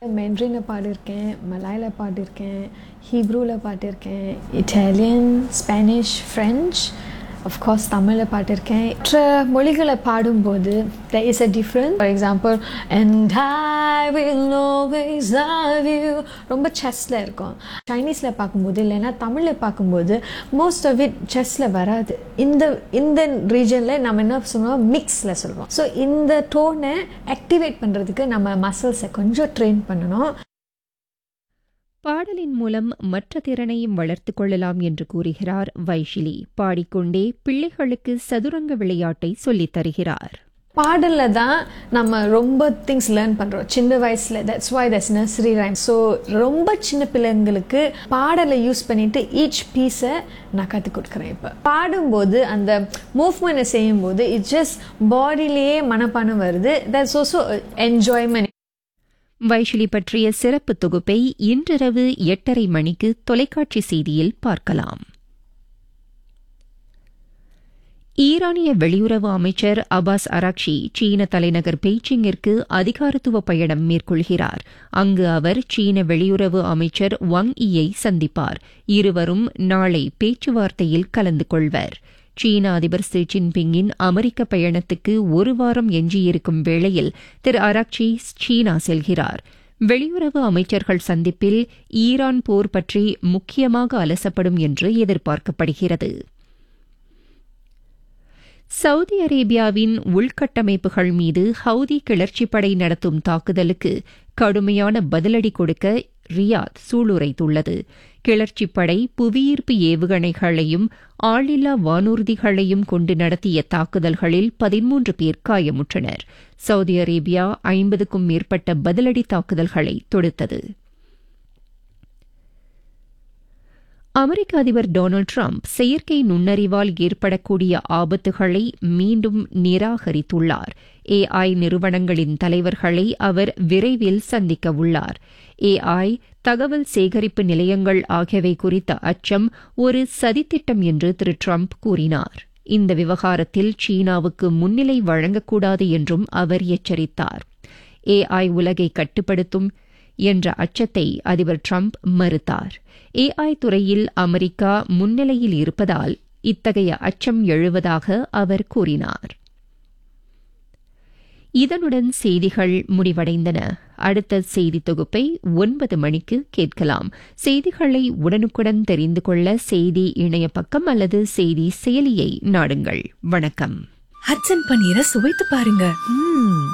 மென்ட்ரினில் பாடியிருக்கேன் மலாயில் பாடியிருக்கேன் ஹீப்ரூவில் பாடியிருக்கேன் இட்டாலியன் ஸ்பானிஷ் ஃப்ரெஞ்ச் அஃப்கோர்ஸ் தமிழில் பாடியிருக்கேன் மற்ற மொழிகளை பாடும்போது there is a difference for example and I will always love you ரொம்ப செஸ்ஸில் இருக்கும் சைனீஸில் பார்க்கும்போது இல்லைன்னா தமிழில் பார்க்கும்போது மோஸ்ட் ஆஃப் இட் செஸ்ஸில் வராது இந்த இந்த ரீஜனில் நம்ம என்ன சொல்லுவோம் மிக்ஸில் சொல்லுவோம் ஸோ இந்த டோனை ஆக்டிவேட் பண்ணுறதுக்கு நம்ம மசில்ஸை கொஞ்சம் ட்ரெயின் பண்ணணும் பாடலின் மூலம் மற்ற திறனையும் வளர்த்துக் கொள்ளலாம் என்று கூறுகிறார் வைஷிலி பாடிக்கொண்டே பிள்ளைகளுக்கு சதுரங்க விளையாட்டை சொல்லித் தருகிறார் பாடலில் தான் நம்ம ரொம்ப திங்ஸ் லேர்ன் பண்ணுறோம் சின்ன வயசில் that's why that's nursery rhyme so ரொம்ப சின்ன பிள்ளைங்களுக்கு பாடலை யூஸ் பண்ணிட்டு ஈச் பீஸை நான் கற்றுக் கொடுக்குறேன் இப்போ பாடும்போது அந்த மூவ்மெண்ட்டை செய்யும்போது இட்ஸ் ஜஸ்ட் பாடியிலேயே மனப்பானம் வருது தட்ஸ் ஆல்சோ என்ஜாய்மெண்ட் வைஷிலி பற்றிய சிறப்பு தொகுப்பை இன்றிரவு எட்டரை மணிக்கு தொலைக்காட்சி செய்தியில் பார்க்கலாம் ஈரானிய வெளியுறவு அமைச்சர் அபாஸ் அராக்ஷி சீன தலைநகர் பெய்ஜிங்கிற்கு அதிகாரத்துவ பயணம் மேற்கொள்கிறார் அங்கு அவர் சீன வெளியுறவு அமைச்சர் வங் ஈயை சந்திப்பார் இருவரும் நாளை பேச்சுவார்த்தையில் கலந்து கொள்வர் சீன அதிபர் ஷி ஜின்பிங்கின் அமெரிக்க பயணத்துக்கு ஒரு வாரம் எஞ்சியிருக்கும் வேளையில் திரு அராக்சி சீனா செல்கிறார் வெளியுறவு அமைச்சர்கள் சந்திப்பில் ஈரான் போர் பற்றி முக்கியமாக அலசப்படும் என்று எதிர்பார்க்கப்படுகிறது சவுதி அரேபியாவின் உள்கட்டமைப்புகள் மீது ஹவுதி கிளர்ச்சிப்படை நடத்தும் தாக்குதலுக்கு கடுமையான பதிலடி கொடுக்க ரியாத் சூளுரைத்துள்ளது கிளர்ச்சிப்படை புவியீர்ப்பு ஏவுகணைகளையும் ஆளில்லா வானூர்திகளையும் கொண்டு நடத்திய தாக்குதல்களில் பதிமூன்று பேர் காயமுற்றனர் சவுதி அரேபியா ஐம்பதுக்கும் மேற்பட்ட பதிலடி தாக்குதல்களை தொடுத்தது அமெரிக்க அதிபர் டொனால்டு டிரம்ப் செயற்கை நுண்ணறிவால் ஏற்படக்கூடிய ஆபத்துகளை மீண்டும் நிராகரித்துள்ளார் ஏஐ நிறுவனங்களின் தலைவர்களை அவர் விரைவில் சந்திக்க உள்ளார் ஏஐ தகவல் சேகரிப்பு நிலையங்கள் ஆகியவை குறித்த அச்சம் ஒரு சதித்திட்டம் என்று திரு டிரம்ப் கூறினார் இந்த விவகாரத்தில் சீனாவுக்கு முன்னிலை வழங்கக்கூடாது என்றும் அவர் எச்சரித்தார் ஏஐ உலகை கட்டுப்படுத்தும் என்ற அச்சத்தை அதிபர் டிரம்ப் மறுத்தார் ஏஐ துறையில் அமெரிக்கா முன்னிலையில் இருப்பதால் இத்தகைய அச்சம் எழுவதாக அவர் கூறினார் இதனுடன் செய்திகள் முடிவடைந்தன அடுத்த செய்தி தொகுப்பை ஒன்பது மணிக்கு கேட்கலாம் செய்திகளை உடனுக்குடன் தெரிந்து கொள்ள செய்தி இணைய பக்கம் அல்லது செய்தி செயலியை நாடுங்கள் வணக்கம் ஹட்சன் பன்னீரை சுவைத்து பாருங்க ம்ம்.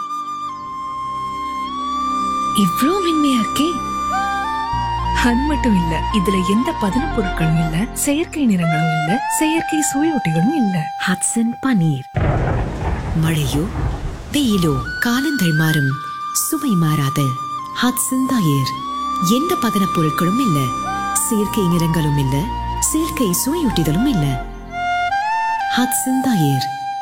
இவ்ளோ மென்மையா இருக்கே அது மட்டும் இல்ல இதுல எந்த பதன பொருட்களும் இல்ல செயற்கை நிறங்களும் இல்ல செயற்கை சுவையொட்டிகளும் இல்ல ஹட்சன் பனீர் மழையோ வெயிலோ காலங்கள் மாறும் சுவை மாறாத ஹட்சன் தயிர் எந்த பதனப் பொருட்களும் இல்ல செயற்கை நிறங்களும் இல்ல செயற்கை சுவையூட்டிகளும் இல்ல ஹட்சன் தயிர்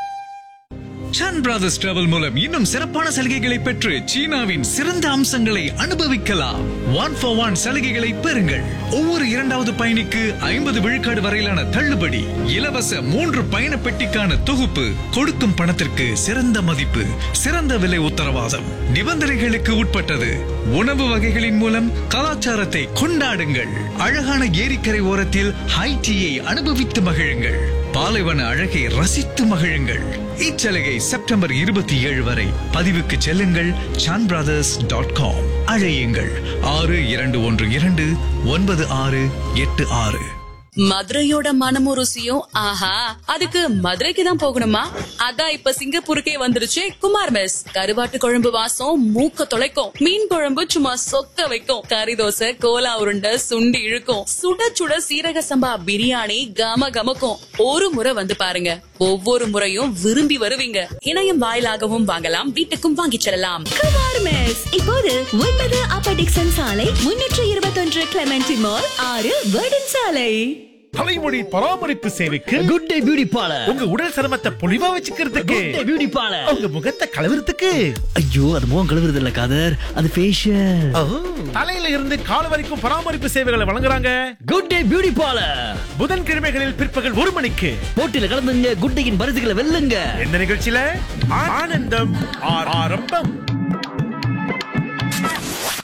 சன் பிரதர்ஸ் டிராவல் மூலம் இன்னும் சிறப்பான சலுகைகளை பெற்று சீனாவின் சிறந்த அம்சங்களை அனுபவிக்கலாம் ஒன் ஃபார் ஒன் சலுகைகளை பெறுங்கள் ஒவ்வொரு இரண்டாவது பயணிக்கு ஐம்பது விழுக்காடு வரையிலான தள்ளுபடி இலவச மூன்று பயண பெட்டிக்கான தொகுப்பு கொடுக்கும் பணத்திற்கு சிறந்த மதிப்பு சிறந்த விலை உத்தரவாதம் நிபந்தனைகளுக்கு உட்பட்டது உணவு வகைகளின் மூலம் கலாச்சாரத்தை கொண்டாடுங்கள் அழகான ஏரிக்கரை ஓரத்தில் ஹை டீயை அனுபவித்து மகிழுங்கள் பாலைவன அழகை ரசித்து மகிழுங்கள் இச்சலுகை செப்டம்பர் இருபத்தி ஏழு வரை பதிவுக்கு செல்லுங்கள் சான் பிரதர்ஸ் டாட் காம் அழையுங்கள் ஆறு இரண்டு ஒன்று இரண்டு ஒன்பது ஆறு எட்டு ஆறு மதுரையோட மனமும் ருசியும் ஆஹா அதுக்கு மதுரைக்கு தான் போகணுமா அதான் இப்ப சிங்கப்பூருக்கே வந்துருச்சு குமார் மெஸ் கருவாட்டு குழம்பு வாசம் மூக்க தொலைக்கும் மீன் குழம்பு சும்மா சொக்க வைக்கும் கறி தோசை கோலா உருண்டை சுண்டி இழுக்கும் சுட சுட சீரக சம்பா பிரியாணி கம கமக்கும் ஒரு முறை வந்து பாருங்க ஒவ்வொரு முறையும் விரும்பி வருவீங்க இணையம் வாயிலாகவும் வாங்கலாம் வீட்டுக்கும் வாங்கிச் செல்லலாம் குமார் மெஸ் இப்போது ஒன்பது அப்பர் டிக்சன் சாலை முன்னூற்று இருபத்தொன்று கிளமெண்டி மால் ஆறு வேர்டன் சாலை தலைமுடி பராமரிப்பு சேவைக்கு குட் டே பியூட்டி பார்லர் உங்க உடல் சிரமத்தை பொலிவா வச்சுக்கிறதுக்கு குட் டே பியூட்டி பார்லர் உங்க முகத்தை கலவரத்துக்கு ஐயோ அது முகம் கழுவுறது இல்ல காதர் அது ஃபேஷியல் தலையில இருந்து கால் வரைக்கும் பராமரிப்பு சேவைகளை வழங்குறாங்க குட் டே பியூட்டி பார்லர் புதன்கிழமைகளில் பிற்பகல் ஒரு மணிக்கு போட்டியில கலந்துங்க குட் டேயின் பரிசுகளை வெல்லுங்க எந்த நிகழ்ச்சியில ஆனந்தம் ஆரம்பம்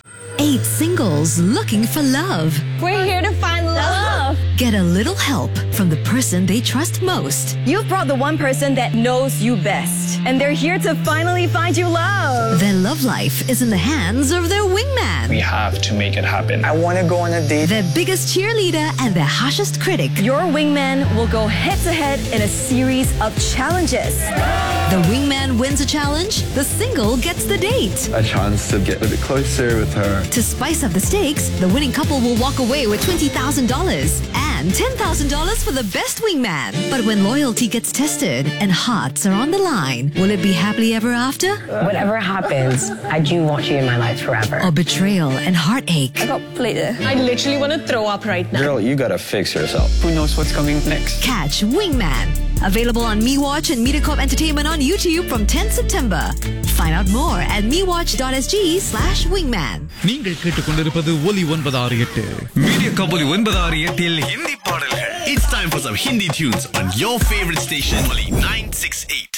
Eight singles looking for love. We're here to find love. Get a little help from the person they trust most. You've brought the one person that knows you best, and they're here to finally find you love. Their love life is in the hands of their wingman. We have to make it happen. I want to go on a date. Their biggest cheerleader and their harshest critic. Your wingman will go head to head in a series of challenges. The wingman wins a challenge, the single gets the date. A chance to get a bit closer with her. To spice up the stakes, the winning couple will walk away with $20,000 and $10,000 for the best wingman. But when loyalty gets tested and hearts are on the line, will it be happily ever after? Whatever happens, I do want you in my life forever. Or betrayal and heartache? I got plated. I literally want to throw up right now. Girl, you gotta fix yourself. Who knows what's coming next? Catch Wingman. Available on MeWatch and MediaCorp Entertainment on YouTube from 10 September. Find out more at mewatch.sg slash wingman. நீங்கள் கேட்டுக்கொண்டிருப்பது ஒலி ஒன்பது ஆறு எட்டு media கபோலி ஒன்பது ஆறு எட்டில் ஹிந்தி பாடல்கள் It's time for some Hindi tunes on your favorite station, Molly 968.